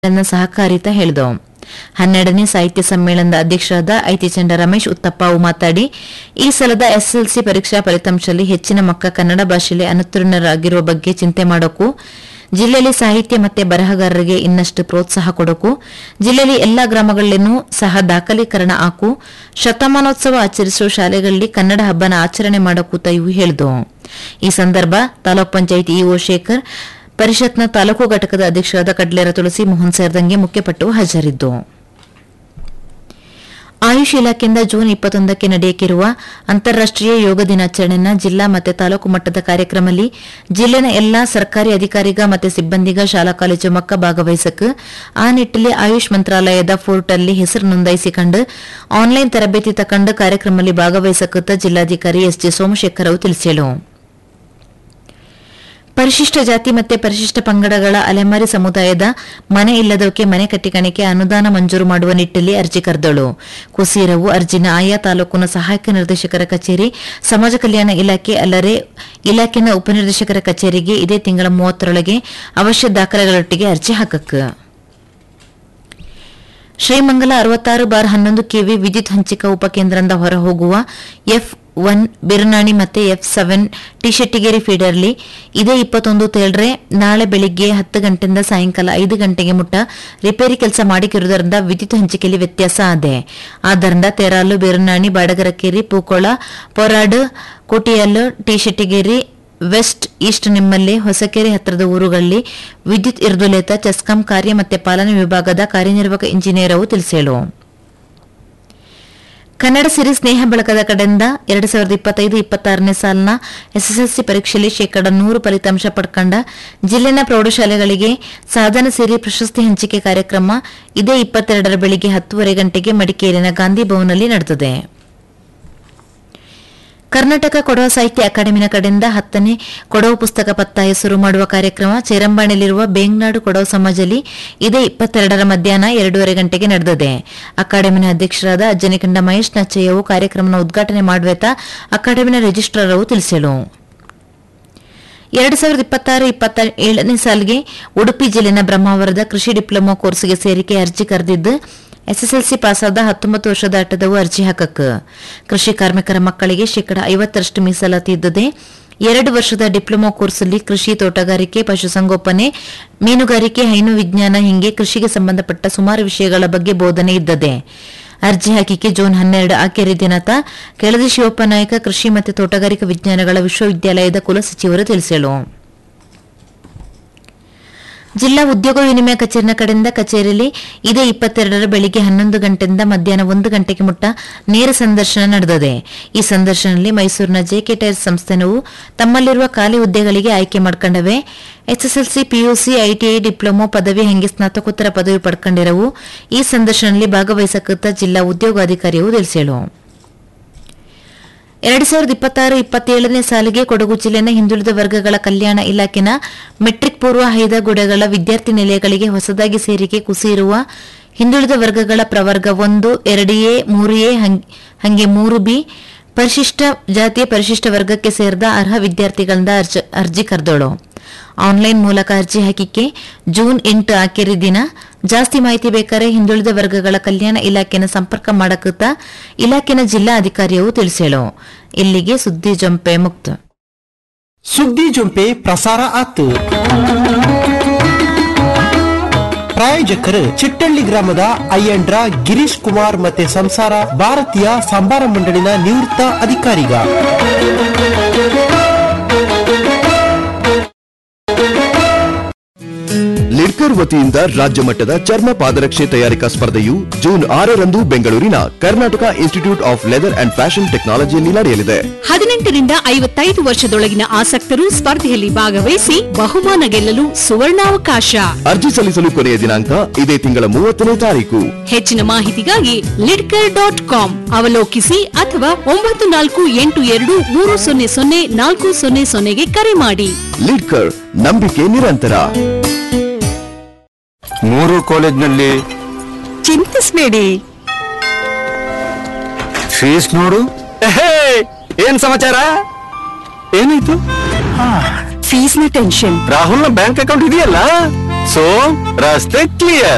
ನ್ನ ಸಹಕಾರಿತ ಹೇಳಿದವು ಹನ್ನೆರಡನೇ ಸಾಹಿತ್ಯ ಸಮ್ಮೇಳನದ ಅಧ್ಯಕ್ಷರಾದ ಐತಿ ಚಂಡ ರಮೇಶ್ ಉತ್ತಪ್ಪ ಅವು ಮಾತಾಡಿ ಈ ಸಲದ ಎಸ್ಎಲ್ಸಿ ಪರೀಕ್ಷಾ ಫಲಿತಾಂಶದಲ್ಲಿ ಹೆಚ್ಚಿನ ಮಕ್ಕ ಕನ್ನಡ ಭಾಷೆಯಲ್ಲಿ ಅನುತ್ತೀರ್ಣರಾಗಿರುವ ಬಗ್ಗೆ ಚಿಂತೆ ಮಾಡೋಕು ಜಿಲ್ಲೆಯಲ್ಲಿ ಸಾಹಿತ್ಯ ಮತ್ತೆ ಬರಹಗಾರರಿಗೆ ಇನ್ನಷ್ಟು ಪ್ರೋತ್ಸಾಹ ಕೊಡೋಕು ಜಿಲ್ಲೆಯಲ್ಲಿ ಎಲ್ಲಾ ಗ್ರಾಮಗಳಲ್ಲೂ ಸಹ ದಾಖಲೀಕರಣ ಹಾಕು ಶತಮಾನೋತ್ಸವ ಆಚರಿಸುವ ಶಾಲೆಗಳಲ್ಲಿ ಕನ್ನಡ ಹಬ್ಬನ ಆಚರಣೆ ಮಾಡೋಕೂತ ಇವು ಹೇಳಿದವು ಈ ಸಂದರ್ಭ ತಾಲೂಕ್ ಪಂಚಾಯತ್ ಇಒ ಶೇಖರ್ ಪರಿಷತ್ನ ತಾಲೂಕು ಘಟಕದ ಅಧ್ಯಕ್ಷರಾದ ಕಡ್ಲೇರ ತುಳಸಿ ಮೋಹನ್ ಸೇರಿದಂಗೆ ಮುಖ್ಯಪಟ್ಟು ಹಾಜರಿದ್ದು ಆಯುಷ್ ಇಲಾಖೆಯಿಂದ ಜೂನ್ ಇಪ್ಪತ್ತೊಂದಕ್ಕೆ ನಡೆಯಲಿರುವ ಅಂತಾರಾಷ್ಟೀಯ ಯೋಗ ದಿನಾಚರಣೆನ ಜಿಲ್ಲಾ ಮತ್ತು ತಾಲೂಕು ಮಟ್ಟದ ಕಾರ್ಯಕ್ರಮದಲ್ಲಿ ಜಿಲ್ಲೆನ ಎಲ್ಲಾ ಸರ್ಕಾರಿ ಅಧಿಕಾರಿಗ ಮತ್ತು ಸಿಬ್ಬಂದಿಗ ಶಾಲಾ ಕಾಲೇಜು ಮಕ್ಕ ಭಾಗವಹಿಸಕ್ ಆ ನಿಟ್ಟಿನಲ್ಲಿ ಆಯುಷ್ ಮಂತ್ರಾಲಯದ ಪೋರ್ಟಲ್ಲಿ ಹೆಸರು ನೋಂದಾಯಿಸಿಕೊಂಡು ಆನ್ಲೈನ್ ತರಬೇತಿ ತಕೊಂಡು ಕಾರ್ಯಕ್ರಮದಲ್ಲಿ ಭಾಗವಹಿಸಕತ್ತ ಜಿಲ್ಲಾಧಿಕಾರಿ ಎಸ್ ಜೆ ಸೋಮಶೇಖರ್ ಅವರು ತಿಳಿಸಿದರು ಪರಿಶಿಷ್ಟ ಜಾತಿ ಮತ್ತೆ ಪರಿಶಿಷ್ಟ ಪಂಗಡಗಳ ಅಲೆಮಾರಿ ಸಮುದಾಯದ ಮನೆ ಇಲ್ಲದವಕ್ಕೆ ಮನೆ ಕಟ್ಟಿಕಣಿಕೆ ಅನುದಾನ ಮಂಜೂರು ಮಾಡುವ ನಿಟ್ಟಿನಲ್ಲಿ ಅರ್ಜಿ ಕರೆದಳು ಕುಸೀರವು ಅರ್ಜಿನ ಆಯಾ ತಾಲೂಕಿನ ಸಹಾಯಕ ನಿರ್ದೇಶಕರ ಕಚೇರಿ ಸಮಾಜ ಕಲ್ಯಾಣ ಇಲಾಖೆ ಅಲ್ಲದೆ ಇಲಾಖೆನ ಉಪನಿರ್ದೇಶಕರ ಕಚೇರಿಗೆ ಇದೇ ತಿಂಗಳ ಮೂವತ್ತರೊಳಗೆ ಅವಶ್ಯ ದಾಖಲೆಗಳೊಟ್ಟಿಗೆ ಅರ್ಜಿ ಹಾಕಕ್ಕೆ ಶ್ರೀಮಂಗಲ ಅರವತ್ತಾರು ಬಾರ್ ಹನ್ನೊಂದು ಕೆವಿ ವಿದ್ಯುತ್ ಹಂಚಿಕಾ ಉಪಕೇಂದ್ರದಿಂದ ಹೊರಹೋಗುವ ಎಫ್ ಒನ್ ಬಿರುನಾಣಿ ಮತ್ತೆ ಎಫ್ ಸೆವೆನ್ ಟಿಶೆಟ್ಟಿಗೇರಿ ಫೀಡರ್ಲಿ ಇದೇ ಇಪ್ಪತ್ತೊಂದು ತೇಳ್ರೆ ನಾಳೆ ಬೆಳಿಗ್ಗೆ ಹತ್ತು ಗಂಟೆಯಿಂದ ಸಾಯಂಕಾಲ ಐದು ಗಂಟೆಗೆ ಮುಟ್ಟ ರಿಪೇರಿ ಕೆಲಸ ಮಾಡಿಕಿರುವುದರಿಂದ ವಿದ್ಯುತ್ ಹಂಚಿಕೆಯಲ್ಲಿ ವ್ಯತ್ಯಾಸ ಆದೆ ಆದ್ದರಿಂದ ತೇರಾಲು ಬಿರುನಾಣಿ ಬಾಡಗರಕೇರಿ ಪೂಕೋಳ ಪೊರಾಡು ಕೋಟಿಯಲ್ಲು ಟಿಶೆಟ್ಟಿಗೇರಿ ವೆಸ್ಟ್ ಈಸ್ಟ್ ನಿಮ್ಮಲ್ಲಿ ಹೊಸಕೆರೆ ಹತ್ತಿರದ ಊರುಗಳಲ್ಲಿ ವಿದ್ಯುತ್ ಇರ್ದುಲೇತ ಚೆಸ್ಕಾಂ ಕಾರ್ಯ ಮತ್ತು ಪಾಲನಾ ವಿಭಾಗದ ಕಾರ್ಯನಿರ್ವಾಹಕ ಇಂಜಿನಿಯರ್ ಅವು ತಿಳಿಸೇಳು ಕನ್ನಡ ಸಿರಿ ಸ್ನೇಹ ಬಳಗದ ಕಡೆಯಿಂದ ಎರಡು ಸಾವಿರದ ಇಪ್ಪತ್ತೈದು ಇಪ್ಪತ್ತಾರನೇ ಸಾಲಿನ ಎಸ್ಎಸ್ಎಲ್ಸಿ ಪರೀಕ್ಷೆಯಲ್ಲಿ ಶೇಕಡ ನೂರು ಫಲಿತಾಂಶ ಪಡ್ಕೊಂಡ ಜಿಲ್ಲೆನ ಪ್ರೌಢಶಾಲೆಗಳಿಗೆ ಸಾಧನ ಸಿರಿ ಪ್ರಶಸ್ತಿ ಹಂಚಿಕೆ ಕಾರ್ಯಕ್ರಮ ಇದೇ ಇಪ್ಪತ್ತೆರಡರ ಬೆಳಿಗ್ಗೆ ಹತ್ತುವರೆ ಗಂಟೆಗೆ ಮಡಿಕೇರಿನ ಗಾಂಧಿ ಭವನಲ್ಲಿ ನಡೆದಿದೆ ಕರ್ನಾಟಕ ಕೊಡವ ಸಾಹಿತ್ಯ ಅಕಾಡೆಮಿನ ಕಡೆಯಿಂದ ಹತ್ತನೇ ಕೊಡವ ಪುಸ್ತಕ ಪತ್ತಾಯ ಶುರು ಮಾಡುವ ಕಾರ್ಯಕ್ರಮ ಚೇರಂಬಾಣಿಯಲ್ಲಿರುವ ಬೇಂಗ್ನಾಡು ಕೊಡವ ಸಮಾಜದಲ್ಲಿ ಇದೇ ಇಪ್ಪತ್ತೆರಡರ ಮಧ್ಯಾಹ್ನ ಎರಡೂವರೆ ಗಂಟೆಗೆ ನಡೆದಿದೆ ಅಕಾಡೆಮಿನ ಅಧ್ಯಕ್ಷರಾದ ಅಜ್ಜನಿಕಂಡ ಮಹೇಶ್ ನಚ್ಚಯ್ಯವು ಕಾರ್ಯಕ್ರಮನ ಉದ್ಘಾಟನೆ ಮಾಡುವೆತ ಅಕಾಡೆಮಿನ ರಿಜಿಸ್ಟ್ರಾರ್ ಅವು ತಿಳಿಸಲು ಎರಡು ಸಾವಿರದ ಇಪ್ಪತ್ತಾರು ಇಪ್ಪತ್ತ ಏಳನೇ ಸಾಲಿಗೆ ಉಡುಪಿ ಜಿಲ್ಲೆನ ಬ್ರಹ್ಮಾವರದ ಕೃಷಿ ಡಿಪ್ಲೊಮಾ ಕೋರ್ಸ್ಗೆ ಸೇರಿಕೆ ಅರ್ಜಿ ಕರೆದಿದ್ದು ಎಸ್ಎಸ್ಎಲ್ಸಿ ಪಾಸಾದ ಹತ್ತೊಂಬತ್ತು ವರ್ಷದ ಆಟದವು ಅರ್ಜಿ ಹಾಕಕ್ಕೆ ಕೃಷಿ ಕಾರ್ಮಿಕರ ಮಕ್ಕಳಿಗೆ ಶೇಕಡ ಐವತ್ತರಷ್ಟು ಮೀಸಲಾತಿ ಇದ್ದದೆ ಎರಡು ವರ್ಷದ ಡಿಪ್ಲೊಮಾ ಕೋರ್ಸ್ನಲ್ಲಿ ಕೃಷಿ ತೋಟಗಾರಿಕೆ ಪಶುಸಂಗೋಪನೆ ಮೀನುಗಾರಿಕೆ ಹೈನು ವಿಜ್ಞಾನ ಹಿಂಗೆ ಕೃಷಿಗೆ ಸಂಬಂಧಪಟ್ಟ ಸುಮಾರು ವಿಷಯಗಳ ಬಗ್ಗೆ ಬೋಧನೆ ಇದ್ದದೆ ಅರ್ಜಿ ಹಾಕಿಕೆ ಜೂನ್ ಹನ್ನೆರಡು ಆಕೆರೆ ದಿನಾತ ಕೆಳದಿ ಶಿವಪ್ಪ ನಾಯಕ ಕೃಷಿ ಮತ್ತು ತೋಟಗಾರಿಕಾ ವಿಜ್ಞಾನಗಳ ವಿಶ್ವವಿದ್ಯಾಲಯದ ಕುಲಸಚಿವರು ತಿಳಿಸಲು ಜಿಲ್ಲಾ ಉದ್ಯೋಗ ವಿನಿಮಯ ಕಚೇರಿನ ಕಡೆಯಿಂದ ಕಚೇರಿಯಲ್ಲಿ ಇದೇ ಇಪ್ಪತ್ತೆರಡರ ಬೆಳಿಗ್ಗೆ ಹನ್ನೊಂದು ಗಂಟೆಯಿಂದ ಮಧ್ಯಾಹ್ನ ಒಂದು ಗಂಟೆಗೆ ಮುಟ್ಟ ನೇರ ಸಂದರ್ಶನ ನಡೆದಿದೆ ಈ ಸಂದರ್ಶನದಲ್ಲಿ ಮೈಸೂರಿನ ಜೆಕೆ ಟೈರ್ಸ್ ಸಂಸ್ಥೆನವು ತಮ್ಮಲ್ಲಿರುವ ಖಾಲಿ ಹುದ್ದೆಗಳಿಗೆ ಆಯ್ಕೆ ಮಾಡಿಕೊಂಡವೆ ಎಸ್ಎಸ್ಎಲ್ಸಿ ಪಿಯುಸಿ ಐಟಿಐ ಡಿಪ್ಲೊಮೊ ಪದವಿ ಹಂಗೆ ಸ್ನಾತಕೋತ್ತರ ಪದವಿ ಪಡ್ಕೊಂಡಿರವು ಈ ಸಂದರ್ಶನದಲ್ಲಿ ಭಾಗವಹಿಸಕೃತ ಜಿಲ್ಲಾ ಉದ್ಯೋಗಾಧಿಕಾರಿಯು ತಿಳಿಸಲು ಎರಡು ಸಾವಿರದ ಇಪ್ಪತ್ತಾರು ಇಪ್ಪತ್ತೇಳನೇ ಸಾಲಿಗೆ ಕೊಡಗು ಜಿಲ್ಲೆನ ಹಿಂದುಳಿದ ವರ್ಗಗಳ ಕಲ್ಯಾಣ ಇಲಾಖೆನ ಮೆಟ್ರಿಕ್ ಪೂರ್ವ ಹೈದಗುಡೆಗಳ ವಿದ್ಯಾರ್ಥಿ ನಿಲಯಗಳಿಗೆ ಹೊಸದಾಗಿ ಸೇರಿಕೆ ಕುಸಿಯಿರುವ ಹಿಂದುಳಿದ ವರ್ಗಗಳ ಪ್ರವರ್ಗ ಒಂದು ಎರಡು ಎ ಮೂರು ಎ ಹಂಗೆ ಮೂರು ಬಿ ಪರಿಶಿಷ್ಟ ಜಾತಿಯ ಪರಿಶಿಷ್ಟ ವರ್ಗಕ್ಕೆ ಸೇರಿದ ಅರ್ಹ ವಿದ್ಯಾರ್ಥಿಗಳಿಂದ ಅರ್ಜ- ಅರ್ಜಿ ಕರೆದೋಳು ಆನ್ಲೈನ್ ಮೂಲಕ ಅರ್ಜಿ ಹಾಕಿಕೆ ಜೂನ್ ಎಂಟು ಆಕೆರಿ ದಿನ ಜಾಸ್ತಿ ಮಾಹಿತಿ ಬೇಕಾರೆ ಹಿಂದುಳಿದ ವರ್ಗಗಳ ಕಲ್ಯಾಣ ಇಲಾಖೆನ ಸಂಪರ್ಕ ಮಾಡಕುತ್ತ ಇಲಾಖೆನ ಜಿಲ್ಲಾ ಅಧಿಕಾರಿಯವು ತಿಳಿಸೇಳು ಇಲ್ಲಿಗೆ ಸುದ್ದಿ ಜಂಪೆ ಮುಕ್ತ ಸುದ್ದಿ ಜೊಂಪೆ ಪ್ರಸಾರ ಆತು ಪ್ರಾಯೋಜಕರು ಚಿಟ್ಟಳ್ಳಿ ಗ್ರಾಮದ ಅಯ್ಯಂಡ್ರ ಗಿರೀಶ್ ಕುಮಾರ್ ಮತ್ತೆ ಸಂಸಾರ ಭಾರತೀಯ ಸಂಬಾರ ಮಂಡಳಿನ ನಿವೃತ್ತ ಅಧಿಕಾರಿಗ ಲಿಡ್ಕರ್ ವತಿಯಿಂದ ರಾಜ್ಯ ಮಟ್ಟದ ಚರ್ಮ ಪಾದರಕ್ಷೆ ತಯಾರಿಕಾ ಸ್ಪರ್ಧೆಯು ಜೂನ್ ಆರರಂದು ಬೆಂಗಳೂರಿನ Karnataka institute of leather and fashion ಟೆಕ್ನಾಲಜಿಯಲ್ಲಿ ನಡೆಯಲಿದೆ ಹದಿನೆಂಟರಿಂದ ಐವತ್ತೈದು ವರ್ಷದೊಳಗಿನ ಆಸಕ್ತರು ಸ್ಪರ್ಧೆಯಲ್ಲಿ ಭಾಗವಹಿಸಿ ಬಹುಮಾನ ಗೆಲ್ಲಲು ಸುವರ್ಣಾವಕಾಶ ಅರ್ಜಿ ಸಲ್ಲಿಸಲು ಕೊನೆಯ ದಿನಾಂಕ ಇದೇ ತಿಂಗಳ ಮೂವತ್ತನೇ ತಾರೀಕು ಹೆಚ್ಚಿನ ಮಾಹಿತಿಗಾಗಿ ಲಿಡ್ಕರ್ ಡಾಟ್ ಕಾಮ್ ಅವಲೋಕಿಸಿ ಅಥವಾ ಒಂಬತ್ತು ನಾಲ್ಕು ಎಂಟು ಎರಡು ಮೂರು ಸೊನ್ನೆ ಸೊನ್ನೆ ನಾಲ್ಕು ಸೊನ್ನೆ ಸೊನ್ನೆಗೆ ಕರೆ ಮಾಡಿ ಲಿಡ್ಕರ್ ನಂಬಿಕೆ ನಿರಂತರ ಮೂರು ಕಾಲೇಜ್ನಲ್ಲಿ ಚಿಂತಿಸಬೇಡಿ ಫೀಸ್ ನೋಡು ಏನ್ ಸಮಾಚಾರ ಏನಾಯ್ತು ಫೀಸ್ನ ಟೆನ್ಷನ್ ರಾಹುಲ್ನ ಬ್ಯಾಂಕ್ ಅಕೌಂಟ್ ಇದೆಯಲ್ಲ ಸೊ ರಸ್ತೆ ಕ್ಲಿಯರ್